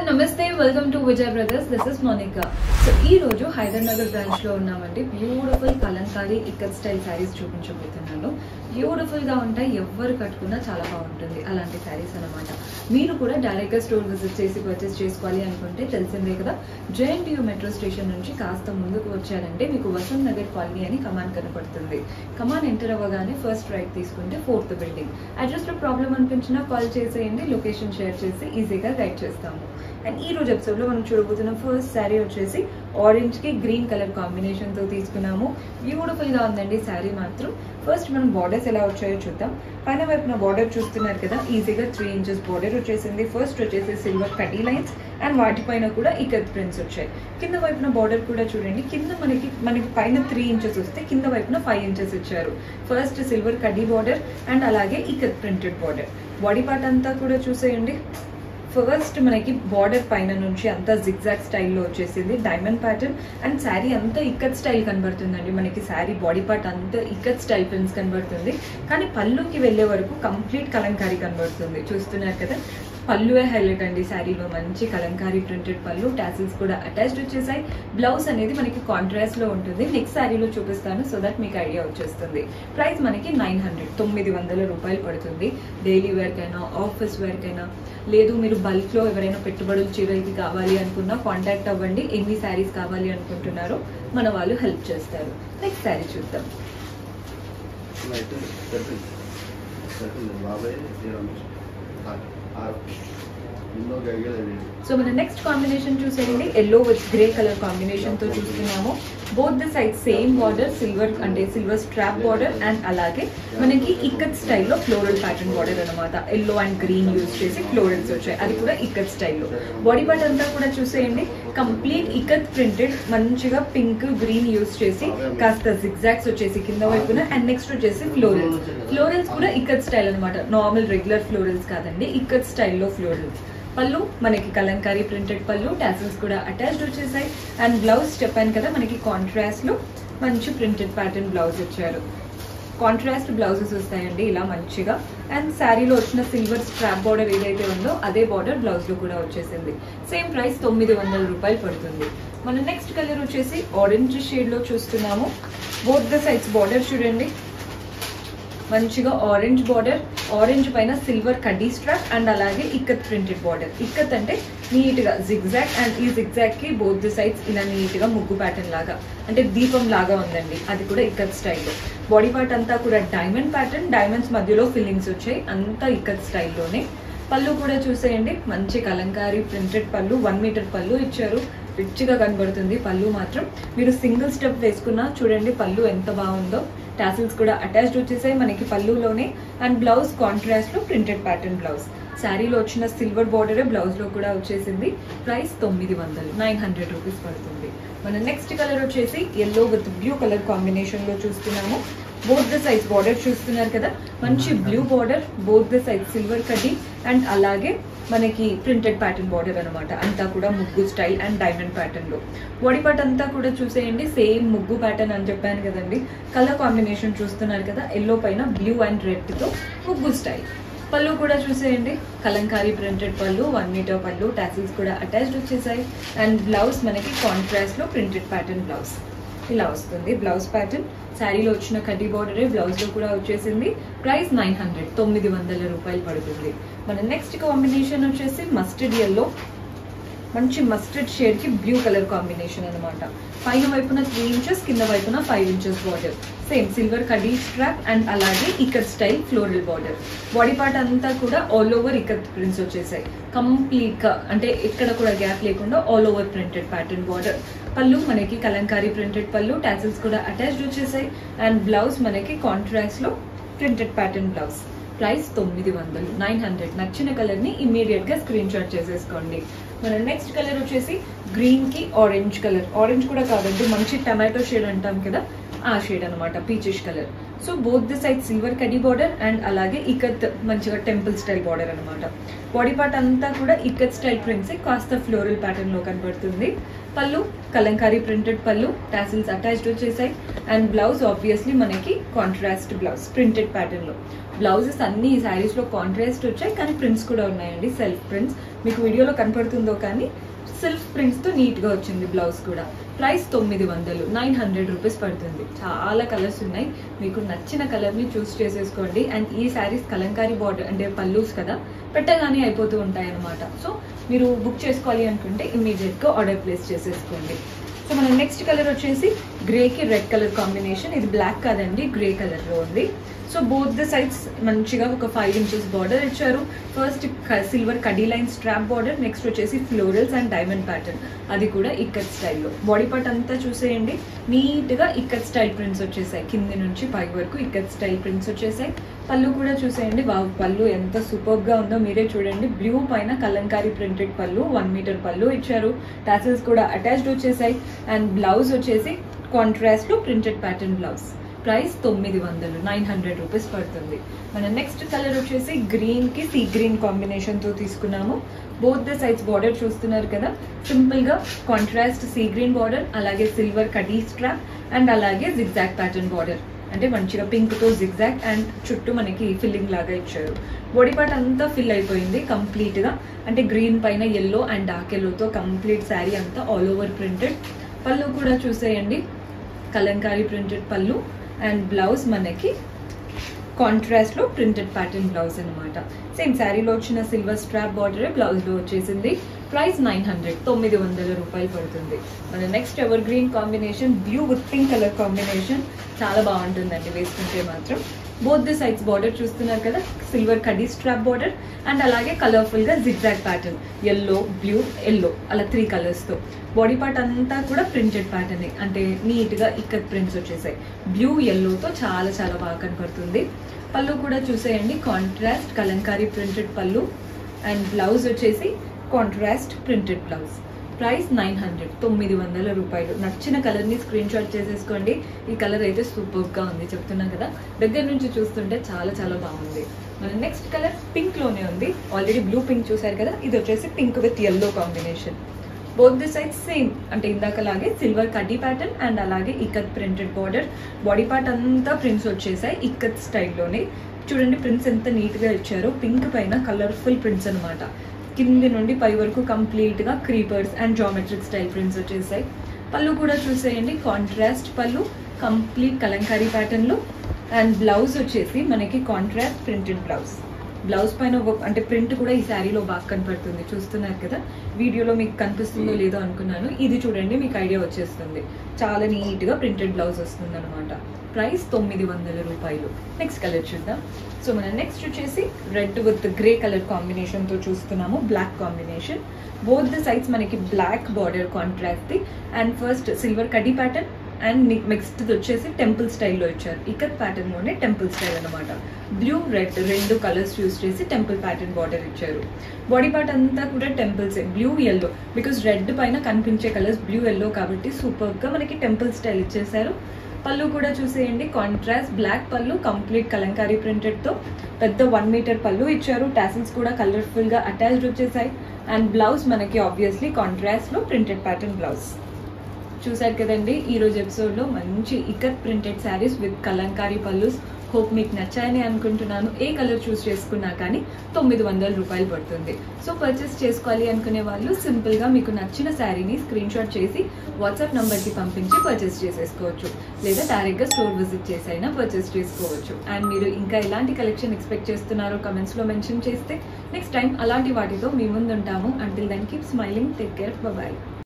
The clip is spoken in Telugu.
నమస్తే welcome to Vijay brothers this is Monica so ఈ రోజు హైదర్ నగర్ బ్రాంచ్ లో ఉన్నామండి beautiful Kalamkari ikat style saris చూపించబోతున్నాను బ్యూటిఫుల్ గా ఉంటాయి ఎవరు కట్టుకున్నా చాలా బాగుంటుంది అలాంటి శారీస్ అన్నమాట మీరు కూడా డైరెక్ట్ గా స్టోర్ విజిట్ చేసి పర్చేస్ చేసుకోవాలి అనుకుంటే తెలిసిందే కదా జేఎన్టీయూ మెట్రో స్టేషన్ నుంచి కాస్త ముందుకు వచ్చారంటే మీకు వసంత్ నగర్ కాలనీ అని కమాన్ కనపడుతుంది కమాన్ ఎంటర్ అవ్వగానే ఫస్ట్ రైట్ తీసుకుంటే ఫోర్త్ బిల్డింగ్ అడ్రస్ లో ప్రాబ్లం అనిపించినా కాల్ చేసేయండి లొకేషన్ షేర్ చేసి ఈజీగా గైడ్ చేస్తాము అండ్ ఈ రోజు ఎపిసోడ్ లో మనం చూడబోతున్న ఫస్ట్ శారీ వచ్చేసి ఆరెంజ్ కి గ్రీన్ కలర్ కాంబినేషన్ తో తీసుకున్నాము బ్యూటిఫుల్ గా ఉందండి శారీ మాత్రం ఫస్ట్ మనం బార్డర్స్ ఎలా వచ్చాయో చూద్దాం పైన వైపున బార్డర్ చూస్తున్నారు కదా ఈజీగా త్రీ ఇంచెస్ బార్డర్ వచ్చేసింది ఫస్ట్ వచ్చేసి సిల్వర్ కటీ లైన్స్ అండ్ వాటిపైన కూడా ఇకత్ ప్రింట్స్ వచ్చాయి కింద వైపున బార్డర్ కూడా చూడండి కింద మనకి మనకి పైన త్రీ ఇంచెస్ వస్తే కింద వైపున ఫైవ్ ఇంచెస్ ఇచ్చారు ఫస్ట్ సిల్వర్ కడ్డీ బార్డర్ అండ్ అలాగే ikat printed border body part అంతా కూడా చూసేయండి ఫస్ట్ మనకి బార్డర్ పైన నుంచి అంతా జిగ్జాగ్ స్టైల్లో వచ్చేసింది డైమండ్ ప్యాటర్న్ అండ్ శారీ అంతా ఇక్కత్ స్టైల్ కనబడుతుందండి మనకి శారీ బాడీ పార్ట్ అంతా ఇక్కత్ స్టైల్ ప్రింట్స్ కనబడుతుంది కానీ పళ్ళుకి వెళ్ళే వరకు కంప్లీట్ కలంకారీ కనబడుతుంది చూస్తున్నారు కదా పళ్ళువే హైలైట్ అండి శారీలో మంచి కలంకారీ ప్రింటెడ్ పళ్ళు టాసిల్స్ కూడా అటాచ్డ్ వచ్చేసాయి బ్లౌజ్ అనేది మనకి కాంట్రాస్ట్ లో ఉంటుంది నెక్స్ట్ శారీలో చూపిస్తాను సో దట్ మీకు ఐడియా వచ్చేస్తుంది ప్రైస్ మనకి నైన్ హండ్రెడ్ తొమ్మిది వందల రూపాయలు పడుతుంది డైలీ వేర్ కైనా ఆఫీస్ వేర్ కైనా లేదు మీరు బల్క్ లో ఎవరైనా పెట్టుబడులు చీరలకి కావాలి అనుకున్నా కాంటాక్ట్ అవ్వండి ఎన్ని శారీస్ కావాలి అనుకుంటున్నారో మన వాళ్ళు హెల్ప్ చేస్తారు నెక్స్ట్ శారీ చూద్దాం అయితే పెట్టింది పెట్టింది బాబాయ్ రమేష్ ఎన్నో గడిగేది సో మన నెక్స్ట్ కాంబినేషన్ చూసేయండి yellow with grey colour combination తో చూస్తున్నాము both the side same border silver అంటే సిల్వర్ స్ట్రాప్ బార్డర్ అండ్ అలాగే మనకి ఇక్కత్ స్టైల్లో ఫ్లోరల్ ప్యాటర్న్ బార్డర్ అనమాట ఎల్లో అండ్ గ్రీన్ యూజ్ చేసి ఫ్లోరల్స్ వచ్చాయి అది కూడా ఇక్కత్ స్టైల్లో బాడీ పార్ట్ అంతా కూడా చూసేయండి కంప్లీట్ ఇక్కత్ ప్రింటెడ్ మంచిగా పింక్ గ్రీన్ యూజ్ చేసి కాస్త జిగ్జాక్స్ వచ్చేసి కింద వైపున అండ్ నెక్స్ట్ వచ్చేసి ఫ్లోరల్స్ ఫ్లోరల్స్ కూడా ఇక్కత్ స్టైల్ అనమాట నార్మల్ రెగ్యులర్ ఫ్లోరల్స్ కాదండి ఇక్కత్ స్టైల్లో ఫ్లోరల్స్ పళ్ళు మనకి కలంకారీ ప్రింటెడ్ పళ్ళు టాసిల్స్ కూడా అటాచ్డ్ వచ్చేసాయి అండ్ బ్లౌజ్ చెప్పాను కదా మనకి కాంట్రాస్ట్ లో మంచి ప్రింటెడ్ ప్యాటర్న్ బ్లౌజ్ ఇచ్చారు కాంట్రాస్ట్ బ్లౌజెస్ వస్తాయండి ఇలా మంచిగా అండ్ శారీలో వచ్చిన సిల్వర్ స్ట్రాప్ బార్డర్ ఏదైతే ఉందో అదే బార్డర్ బ్లౌజ్ లో కూడా వచ్చేసింది సేమ్ ప్రైస్ తొమ్మిది వందల రూపాయలు పడుతుంది మన నెక్స్ట్ కలర్ వచ్చేసి ఆరెంజ్ షేడ్ లో చూస్తున్నాము బోత్ ద సైడ్స్ బార్డర్ చూడండి మంచిగా ఆరెంజ్ బార్డర్ ఆరెంజ్ పైన సిల్వర్ కడ్డీ స్ట్రాప్ అండ్ అలాగే ఇక్కత్ ప్రింటెడ్ బార్డర్ ఇక్కత్ అంటే నీట్ గా జిగ్జాక్ అండ్ ఈ జిగ్జాక్ కి బోత్ ది సైడ్స్ ఇలా నీట్ గా ముగ్గు ప్యాటర్న్ లాగా అంటే దీపం లాగా ఉందండి అది కూడా ఇక్కత్ స్టైల్లో బాడీ పార్ట్ అంతా కూడా డైమండ్ ప్యాటర్న్ డైమండ్స్ మధ్యలో ఫిల్లింగ్స్ వచ్చాయి అంతా ఇక్కత్ స్టైల్లోనే పళ్ళు కూడా చూసేయండి మంచి కలంకారీ ప్రింటెడ్ పళ్ళు వన్ మీటర్ పళ్ళు ఇచ్చారు రిచ్గా కనబడుతుంది పళ్ళు మాత్రం మీరు సింగిల్ స్టెప్ వేసుకున్నా చూడండి పళ్ళు ఎంత బాగుందో టాసిల్స్ కూడా అటాచ్డ్ వచ్చేసాయి మనకి పళ్ళులోనే అండ్ బ్లౌజ్ కాంట్రాస్ట్ లో ప్రింటెడ్ ప్యాటర్న్ బ్లౌజ్ శారీలో వచ్చిన సిల్వర్ బార్డరే బ్లౌజ్ లో కూడా వచ్చేసింది ప్రైస్ తొమ్మిది వందలు నైన్ హండ్రెడ్ రూపీస్ పడుతుంది మన నెక్స్ట్ కలర్ వచ్చేసి yellow with blue colour combination లో చూస్తున్నాము బోత్ ద సైజ్ బార్డర్ చూస్తున్నారు కదా మంచి బ్లూ బార్డర్ బోత్ ద సైజ్ సిల్వర్ కడ్డీ అండ్ అలాగే మనకి ప్రింటెడ్ ప్యాటర్న్ బార్డర్ అనమాట అంతా కూడా ముగ్గు స్టైల్ అండ్ డైమండ్ ప్యాటర్న్ లో బాడీ పార్ట్ అంతా కూడా చూసేయండి సేమ్ ముగ్గు ప్యాటర్న్ అని చెప్పాను కదండి కలర్ కాంబినేషన్ చూస్తున్నారు కదా ఎల్లో పైన బ్లూ అండ్ రెడ్ తో ముగ్గు స్టైల్ పళ్ళు కూడా చూసేయండి కలంకారీ ప్రింటెడ్ పళ్ళు వన్ మీటర్ పళ్ళు టాసిల్స్ కూడా అటాచ్డ్ వచ్చేసాయి అండ్ బ్లౌజ్ మనకి కాంట్రాస్ట్ లో ప్రింటెడ్ ప్యాటర్న్ బ్లౌజ్ ఇలా వస్తుంది బ్లౌజ్ ప్యాటర్న్ శారీలో వచ్చిన కడ్డీ బార్డరే బ్లౌజ్ లో కూడా వచ్చేసింది ప్రైస్ నైన్ హండ్రెడ్ తొమ్మిది వందల రూపాయలు పడుతుంది మన నెక్స్ట్ కాంబినేషన్ వచ్చేసి మస్టర్డ్ ఎల్లో మంచి మస్టర్డ్ షేడ్ కి బ్లూ కలర్ కాంబినేషన్ అనమాట పైన వైపున త్రీ ఇంచెస్ కింద వైపున five inches border same silver కడీ స్ట్రాప్ అండ్ అలాగే ikat style floral border body part అంతా కూడా ఆల్ ఓవర్ ఇకత్ ప్రింట్స్ వచ్చేసాయి కంప్లీట్ గా అంటే ఎక్కడ కూడా గ్యాప్ లేకుండా all over printed pattern border పళ్ళు మనకి కలంకారీ ప్రింటెడ్ పళ్ళు టాసిల్స్ కూడా అటాచ్డ్ వచ్చేసాయి అండ్ బ్లౌజ్ మనకి కాంట్రాస్ట్ లో ప్రింటెడ్ ప్యాటర్న్ బ్లౌజ్ ప్రైస్ తొమ్మిది వందలు నైన్ హండ్రెడ్ నచ్చిన కలర్ ని ఇమీడియట్ గా స్క్రీన్ షాట్ చేసేసుకోండి మన నెక్స్ట్ కలర్ వచ్చేసి గ్రీన్ కి ఆరెంజ్ కలర్ ఆరెంజ్ కూడా కాదండి మంచి టమాటో షేడ్ అంటాం కదా ఆ షేడ్ అనమాట peachish colour so both the side silver కడీ బార్డర్ అండ్ అలాగే ఇకత్ మంచిగా టెంపుల్ స్టైల్ బార్డర్ అనమాట బాడీ పార్ట్ అంతా కూడా ఇకత్ స్టైల్ ప్రింట్స్ కాస్త ఫ్లోరల్ ప్యాటర్న్ లో కనబడుతుంది పళ్ళు కలంకారీ ప్రింటెడ్ పళ్ళు టాసిల్స్ అటాచ్డ్ వచ్చేసాయి అండ్ బ్లౌజ్ ఆబ్వియస్లీ మనకి కాంట్రాస్ట్ బ్లౌజ్ ప్రింటెడ్ ప్యాటర్న్ లో బ్లౌజెస్ అన్ని ఈ శారీస్ లో కాంట్రాస్ట్ వచ్చాయి కానీ ప్రింట్స్ కూడా ఉన్నాయండి సెల్ఫ్ ప్రింట్స్ మీకు వీడియోలో కనపడుతుందో కానీ సెల్ఫ్ ప్రింట్స్ తో నీట్ గా వచ్చింది బ్లౌజ్ కూడా ప్రైస్ తొమ్మిది వందలు నైన్ హండ్రెడ్ రూపీస్ పడుతుంది చాలా కలర్స్ ఉన్నాయి మీకు నచ్చిన కలర్ ని చూస్ చేసేసుకోండి అండ్ ఈ శారీస్ కలంకారీ బార్డర్ అంటే పల్లూస్ కదా పెట్టగానే అయిపోతూ ఉంటాయి అనమాట సో మీరు బుక్ చేసుకోవాలి అనుకుంటే ఇమీడియట్ గా ఆర్డర్ ప్లేస్ చేసేసుకోండి సో మన నెక్స్ట్ కలర్ వచ్చేసి గ్రేకి రెడ్ కలర్ కాంబినేషన్ ఇది బ్లాక్ కాదండి గ్రే కలర్ లో ఉంది సో బోత్ ద సైడ్స్ మంచిగా ఒక ఫైవ్ ఇంచెస్ బార్డర్ ఇచ్చారు ఫస్ట్ సిల్వర్ కడీ లైన్ స్ట్రాప్ బార్డర్ నెక్స్ట్ వచ్చేసి ఫ్లోరల్స్ అండ్ డైమండ్ ప్యాటర్న్ అది కూడా ఇక్కత్ స్టైల్లో బాడీ పార్ట్ అంతా చూసేయండి నీట్ గా ఇక్కత్ స్టైల్ ప్రింట్స్ వచ్చేసాయి కింది నుంచి పై వరకు ఇక్కత్ స్టైల్ ప్రింట్స్ వచ్చేసాయి పళ్ళు కూడా చూసేయండి వావ్ పళ్ళు ఎంత సూపర్ గా ఉందో మీరే చూడండి బ్లూ పైన కలంకారీ ప్రింటెడ్ పళ్ళు వన్ మీటర్ పళ్ళు ఇచ్చారు టాసిల్స్ కూడా అటాచ్డ్ వచ్చేసాయి అండ్ బ్లౌజ్ వచ్చేసి కాంట్రాస్ట్ లో ప్రింటెడ్ ప్యాటర్న్ బ్లౌజ్ ప్రైస్ తొమ్మిది వందలు నైన్ హండ్రెడ్ రూపీస్ పడుతుంది మన నెక్స్ట్ కలర్ వచ్చేసి గ్రీన్ కి సీ గ్రీన్ కాంబినేషన్ తో తీసుకున్నాము బోత్ ద సైడ్స్ బార్డర్ చూస్తున్నారు కదా సింపుల్ గా కాంట్రాస్ట్ సీ గ్రీన్ బార్డర్ అలాగే సిల్వర్ కడీ స్ట్రాప్ అండ్ అలాగే జిగ్జాక్ ప్యాటర్న్ బార్డర్ అంటే మంచిగా పింక్ తో జిగ్జాక్ అండ్ చుట్టూ మనకి ఫిల్లింగ్ లాగా ఇచ్చారు బాడీ పార్ట్ అంతా ఫిల్ అయిపోయింది కంప్లీట్ గా అంటే గ్రీన్ పైన ఎల్లో అండ్ డార్క్ ఎల్లోతో కంప్లీట్ శారీ అంతా ఆల్ ఓవర్ ప్రింటెడ్ పళ్ళు కూడా చూసేయండి Kalamkari printed pallu and blouse మనకి కాంట్రాస్ట్ లో ప్రింటెడ్ ప్యాటర్న్ బ్లౌజ్ అనమాట సేమ్ శారీలో వచ్చిన సిల్వర్ స్ట్రాప్ బార్డర్ బ్లౌజ్ లో వచ్చేసింది ప్రైస్ నైన్ హండ్రెడ్ తొమ్మిది వందల రూపాయలు పడుతుంది మన next evergreen combination blue with pink colour combination చాలా బాగుంటుందండి వేసుకుంటే మాత్రం బోత్ ది సైడ్స్ బార్డర్ చూస్తున్నారు కదా సిల్వర్ కడీ స్ట్రాప్ బార్డర్ అండ్ అలాగే కలర్ఫుల్ గా zigzag pattern yellow blue yellow అలా త్రీ కలర్స్ తో బాడీ పార్ట్ అంతా కూడా ప్రింటెడ్ ప్యాటర్న్ అంటే నీట్ గా ఇక్కత్ ప్రింట్స్ వచ్చేసాయి బ్లూ ఎల్లోతో చాలా చాలా బాగా కనపడుతుంది పళ్ళు కూడా చూసేయండి contrast kalamkari printed pallu and blouse వచ్చేసి contrast printed blouse price nine hundred తొమ్మిది వందల రూపాయలు నచ్చిన కలర్ ని స్క్రీన్ షాట్ చేసేసుకోండి ఈ కలర్ అయితే సూపర్ గా ఉంది చెప్తున్నా కదా దగ్గర నుంచి చూస్తుంటే చాలా చాలా బాగుంది మన నెక్స్ట్ కలర్ పింక్ లోనే ఉంది ఆల్రెడీ బ్లూ పింక్ చూసారు కదా ఇది వచ్చేసి pink with yellow combination both the side same అంటే ఇందాకలాగే సిల్వర్ కడ్డీ ప్యాటర్న్ అండ్ అలాగే ikat printed border body part అంతా ప్రింట్స్ వచ్చేసాయి ఇక్కత్ స్టైల్లోనే చూడండి ప్రింట్స్ ఎంత నీట్ గా ఇచ్చారో పింక్ పైన కలర్ఫుల్ ప్రింట్స్ అన్నమాట కింది నుండి పై వరకు కంప్లీట్ గా creepers and geometric style prints వచ్చేసాయి పళ్ళు కూడా చూసేయండి contrast pallu complete kalamkari pattern లో అండ్ బ్లౌజ్ వచ్చేసి మనకి కాంట్రాస్ట్ ప్రింటెడ్ బ్లౌజ్ బ్లౌజ్ పైన ఒక- అంటే ప్రింట్ కూడా ఈ శారీలో బాగా కనపడుతుంది చూస్తున్నారు కదా వీడియోలో మీకు కనిపిస్తుందో లేదో అనుకున్నాను ఇది చూడండి మీకు ఐడియా వచ్చేస్తుంది చాలా నీట్ గా ప్రింటెడ్ బ్లౌజ్ వస్తుంది అనమాట ప్రైస్ తొమ్మిది వందల రూపాయలు నెక్స్ట్ కలర్ చూద్దాం సో మన నెక్స్ట్ వచ్చేసి red with grey colour combination తో చూస్తున్నాము black combination both the sides మనకి black border contrast and first silver కడ్డీ ప్యాటర్న్ అండ్ మిక్స్డ్ వచ్చేసి టెంపుల్ స్టైల్లో ఇచ్చారు ఇకత్ ప్యాటర్న్ లోనే టెంపుల్ స్టైల్ అనమాట బ్లూ రెడ్ రెండు కలర్స్ యూస్ చేసి టెంపుల్ ప్యాటర్న్ బార్డర్ ఇచ్చారు బాడీ పార్ట్ అంతా కూడా temples blue yellow because red పైన కనిపించే కలర్స్ బ్లూ ఎల్లో కాబట్టి సూపర్ గా మనకి టెంపుల్ స్టైల్ ఇచ్చేసారు పళ్ళు కూడా చూసేయండి contrast black pallu complete kalamkari printed తో పెద్ద వన్ మీటర్ పళ్ళు ఇచ్చారు టాసిల్స్ కూడా కలర్ఫుల్ గా అటాచ్డ్ వచ్చేసాయి అండ్ బ్లౌజ్ మనకి ఆబ్వియస్లీ కాంట్రాస్ట్ లో ప్రింటెడ్ ప్యాటర్న్ బ్లౌజ్ చూసారు కదండి ఈ రోజు ఎపిసోడ్ లో మంచి ikat printed saris with kalamkari pallus hope మీకు నచ్చాయని అనుకుంటున్నాను ఏ కలర్ చూస్ చేసుకున్నా కానీ తొమ్మిది వందల రూపాయలు పడుతుంది సో పర్చేస్ చేసుకోవాలి అనుకునే వాళ్ళు సింపుల్ గా మీకు నచ్చిన శారీని స్క్రీన్ షాట్ చేసి వాట్సాప్ నంబర్ కి పంపించి పర్చేస్ చేసేసుకోవచ్చు లేదా డైరెక్ట్ గా స్టోర్ విజిట్ చేసి అయినా పర్చేస్ చేసుకోవచ్చు అండ్ మీరు ఇంకా ఎలాంటి కలెక్షన్ ఎక్స్పెక్ట్ చేస్తున్నారో కమెంట్స్ లో మెన్షన్ చేస్తే నెక్స్ట్ టైం అలాంటి వాటితో మీ ముందు ఉంటాము until then keep smiling take care bye